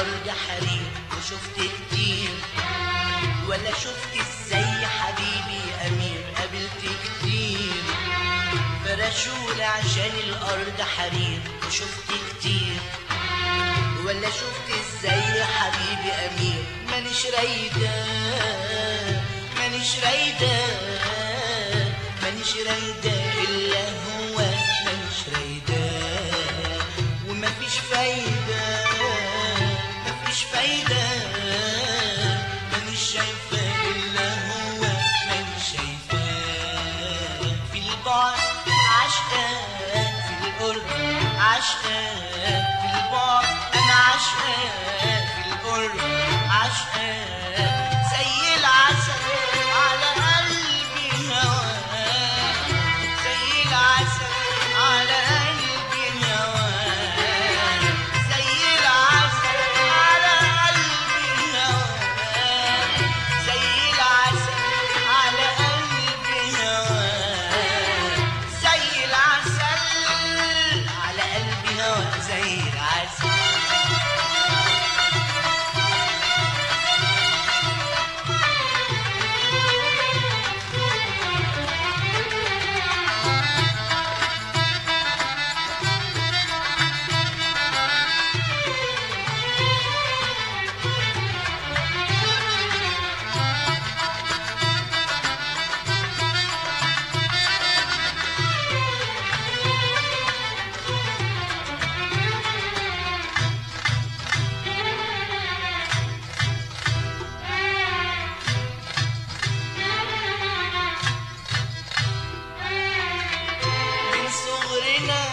الارض حرير وشفت كتير ولا شفت ازاي حبيبي امير قابلت كتير فرشولي عشان الارض حرير وشفت كتير ولا شفت ازاي حبيبي امير مانيش رايده مانيش رايده مانيش رايده الا هو مانيش رايده ومفيش فايده مفيش فايده مانيش شايفه الا هو مانيش شايفاه في البعد عشقان في القرب عشقان في البعد انا عشقان في القرب عشقان زي العسل على قلبي هواه زي العسل على قلبي هواه زي العسل على قلبي هواه زي العسل على قلبي هواه زي العسل على قلبي هواه زي العسل من صغرنا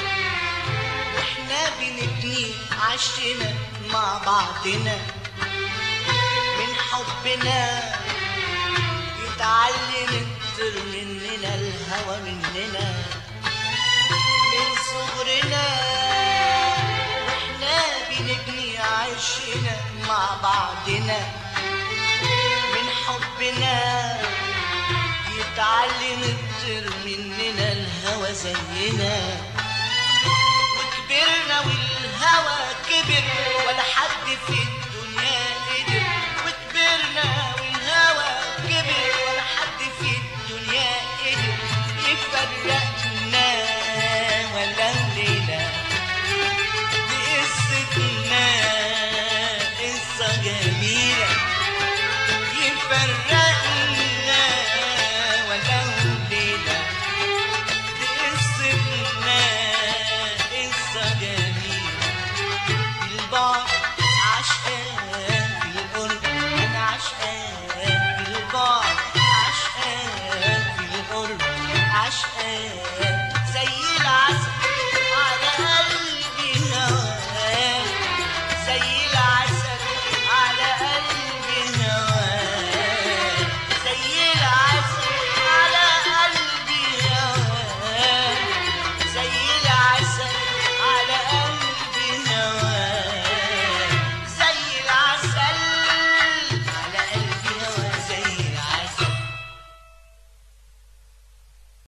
واحنا بنبني عشنا مع بعضنا من حبنا يتعلم الطير مننا الهوى مننا من صغرنا واحنا بنبني عشنا مع بعضنا من حبنا يتعلم الطير مننا الهوى زينا وكبرنا والهوى كبر ولا حد في